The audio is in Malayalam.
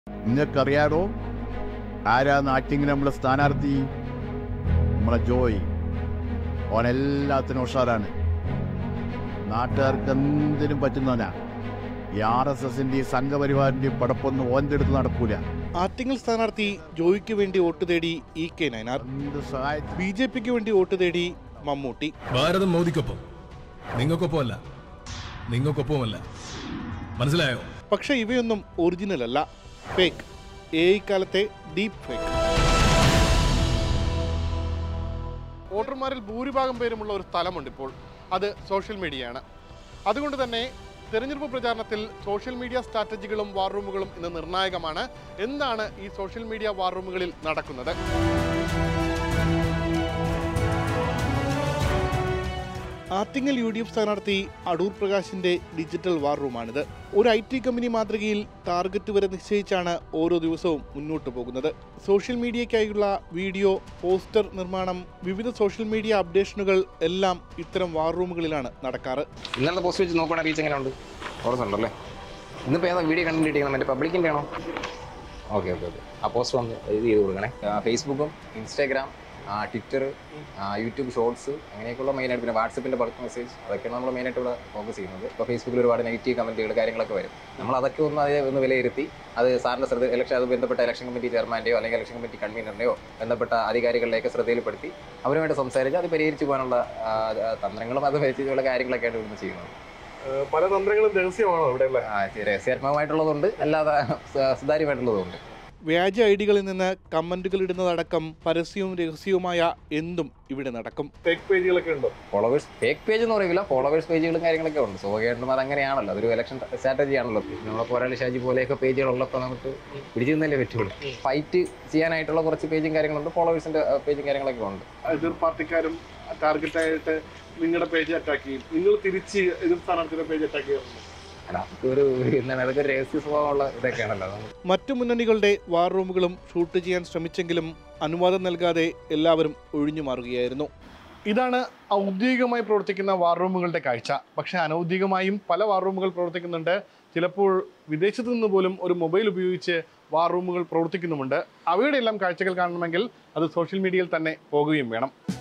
നിങ്ങൾക്കറിയാടോ ആരാ നാട്ടിങ്ങിന് നമ്മളെ സ്ഥാനാർത്ഥി നമ്മളെ ജോയ് ഓൻ എല്ലാത്തിനും ഉഷാറാണ് നാട്ടുകാർക്ക് എന്തിനും പറ്റുന്നവനാ ഈ ആർ എസ് എസിന്റെയും സംഘപരിവാറിന്റെയും പടപ്പൊന്നും ഓൻ്റെ അടുത്ത് നടക്കൂല ആറ്റിങ്ങൽ സ്ഥാനാർത്ഥി ജോയിക്ക് വേണ്ടി വോട്ട് തേടി ഇ കെ നയനാർ എന്ത് സഹായത്തിന് ബി ജെ പിക്ക് വേണ്ടി വോട്ട് തേടി മമ്മൂട്ടി ഭാരതം മോദിക്കൊപ്പം നിങ്ങൾക്കൊപ്പമല്ല നിങ്ങൾക്കൊപ്പമല്ല മനസ്സിലായോ പക്ഷേ ഇവയൊന്നും ഒറിജിനൽ അല്ല ഫേക്ക് എ കാലത്തെ ഡീപ് ഫേക്ക് വോട്ടർമാരിൽ ഭൂരിഭാഗം പേരുമുള്ള ഒരു സ്ഥലമുണ്ട് ഇപ്പോൾ അത് സോഷ്യൽ മീഡിയയാണ് അതുകൊണ്ട് തന്നെ തെരഞ്ഞെടുപ്പ് പ്രചാരണത്തിൽ സോഷ്യൽ മീഡിയ സ്ട്രാറ്റജികളും വാർ റൂമുകളും ഇന്ന് നിർണായകമാണ് എന്താണ് ഈ സോഷ്യൽ മീഡിയ വാർ റൂമുകളിൽ നടക്കുന്നത് ആറ്റിങ്ങൽ യു ഡി എഫ് സ്ഥാനാർത്ഥി അടൂർ പ്രകാശിന്റെ ഡിജിറ്റൽ വാർ റൂമാണിത് ഒരു ഐ ടി കമ്പനി മാതൃകയിൽ ടാർഗറ്റ് വരെ നിശ്ചയിച്ചാണ് ഓരോ ദിവസവും മുന്നോട്ട് പോകുന്നത് സോഷ്യൽ മീഡിയയ്ക്കായുള്ള വീഡിയോ പോസ്റ്റർ നിർമ്മാണം വിവിധ സോഷ്യൽ മീഡിയ അപ്ഡേഷനുകൾ എല്ലാം ഇത്തരം വാർ റൂമുകളിലാണ് നടക്കാറ് ഇന്നലത്തെ പോസ്റ്റ് വെച്ച് നോക്കുകയാണെങ്കിൽ റീച്ച് എങ്ങനെയുണ്ട് കുറച്ച് ഉണ്ടല്ലേ ഇന്നിപ്പോൾ ഏതാ വീഡിയോ കണ്ടന്റ് ചെയ്യണം മറ്റേ പബ്ലിക്കിൻ്റെ ആണോ ഓക്കെ ഓക്കെ ഓക്കെ ആ പോസ്റ്റ് വന്ന് ഇത് ചെയ്ത് കൊടുക്കണേ ആ, ഫേസ്ബുക്കും ഇൻസ്റ്റാഗ്രാം ആ, ട്വിറ്റർ ആ, യൂട്യൂബ് ഷോർട്സ് അങ്ങനെയൊക്കെയുള്ള മെയിനായിട്ട് പിന്നെ വാട്സപ്പിൻ്റെ ബൾക്ക് മെസ്സേജ് അതൊക്കെയാണ് നമ്മൾ മെയിനായിട്ട് ഇവിടെ ഫോക്കസ് ചെയ്യുന്നത് ഇപ്പോൾ ഫേസ്ബുക്കിൽ ഒരുപാട് നെഗറ്റീവ് കമൻറ്റുകൾ കാര്യങ്ങളൊക്കെ വരും നമ്മൾ അതൊക്കെ ഒന്ന് അതേ ഒന്ന് വിലയിരുത്തി അത് സാറിൻ്റെ ശ്രദ്ധ ഇലക്ഷൻ അത് ബന്ധപ്പെട്ട ഇലക്ഷൻ കമ്മിറ്റി ചെയർമാൻ്റെയോ അല്ലെങ്കിൽ ഇലക്ഷൻ കമ്മിറ്റി കൺവീനറിൻ്റെയോ ബന്ധപ്പെട്ട അധികാരികളിലേക്ക് ശ്രദ്ധയിൽപ്പെടുത്തി അവരുമായിട്ട് സംസാരിച്ച് അത് പരിഹരിച്ചു പോകാനുള്ള ആ, ആ, തന്ത്രങ്ങളും അത് പരിഹരിച്ചുള്ള കാര്യങ്ങളൊക്കെയാണ് ഇവിടുന്ന് ചെയ്യുന്നത് പല തന്ത്രങ്ങളും രഹസ്യമാണോ ഇവിടെ ആ, രഹസ്യാത്മകമായിട്ടുള്ളതുണ്ട് അല്ലാതെ സ- സുതാര്യമായിട്ടുള്ളതുണ്ട് വ്യാജ ഐ ഡികളിൽ നിന്ന് കമന്റുകൾ ഇടുന്നതടക്കം പരസ്യവും രഹസ്യവുമായ എന്തും ഇവിടെ നടക്കും ഫേക്ക് പേജുകളൊക്കെ ഉണ്ടോ ഫോളോവേഴ്സ് ഫേക്ക് പേജ് എന്ന് പറയില്ല ഫോളോവേഴ്സ് പേജുകളും കാര്യങ്ങളൊക്കെ ഉണ്ട് സ്വാഭാവികമായിട്ടും അത് അങ്ങനെയാണല്ലോ അതൊരു ഇലക്ഷൻ സ്ട്രാറ്റജി ആണല്ലോ നമ്മളെ പോരാളി ഷാജി പോലെയൊക്കെ പേജുകൾ ഉള്ളപ്പോൾ നമുക്ക് പിടിച്ചു നിന്നല്ലേ പറ്റുള്ളൂ ഫൈറ്റ് ചെയ്യാനായിട്ടുള്ള കുറച്ച് പേജും കാര്യങ്ങളുണ്ട് ഫോളോവേഴ്സിന്റെ പേജും കാര്യങ്ങളൊക്കെ ഉണ്ട് എതിർ പാർട്ടിക്കാരും ടാർഗറ്റ് ആയിട്ട് നിങ്ങളുടെ പേജ് അറ്റാക്ക് ചെയ്യും നിങ്ങൾ തിരിച്ച് എതിർ സ്ഥാനാർത്ഥിയുടെ പേജ് അറ്റാക്ക് ചെയ്യാറുണ്ട് അതൊക്കെ ഒരു ഒരു എന്താണ് അതൊക്കെ ഒരു രഹസ്യ സ്വഭാവമുള്ള ഇതൊക്കെയാണല്ലോ അത് മറ്റു മുന്നണികളുടെ വാർ റൂമുകളും ഷൂട്ട് ചെയ്യാൻ ശ്രമിച്ചെങ്കിലും അനുവാദം നൽകാതെ എല്ലാവരും ഒഴിഞ്ഞു മാറുകയായിരുന്നു ഇതാണ് ഔദ്യോഗികമായി പ്രവർത്തിക്കുന്ന വാർ റൂമുകളുടെ കാഴ്ച പക്ഷേ അനൗദ്യോഗികമായും പല വാർ റൂമുകൾ പ്രവർത്തിക്കുന്നുണ്ട് ചിലപ്പോൾ വിദേശത്ത് നിന്ന് പോലും ഒരു മൊബൈൽ ഉപയോഗിച്ച് വാർ റൂമുകൾ പ്രവർത്തിക്കുന്നുമുണ്ട് അവയുടെ എല്ലാം കാഴ്ചകൾ കാണണമെങ്കിൽ അത് സോഷ്യൽ മീഡിയയിൽ തന്നെ പോകുകയും വേണം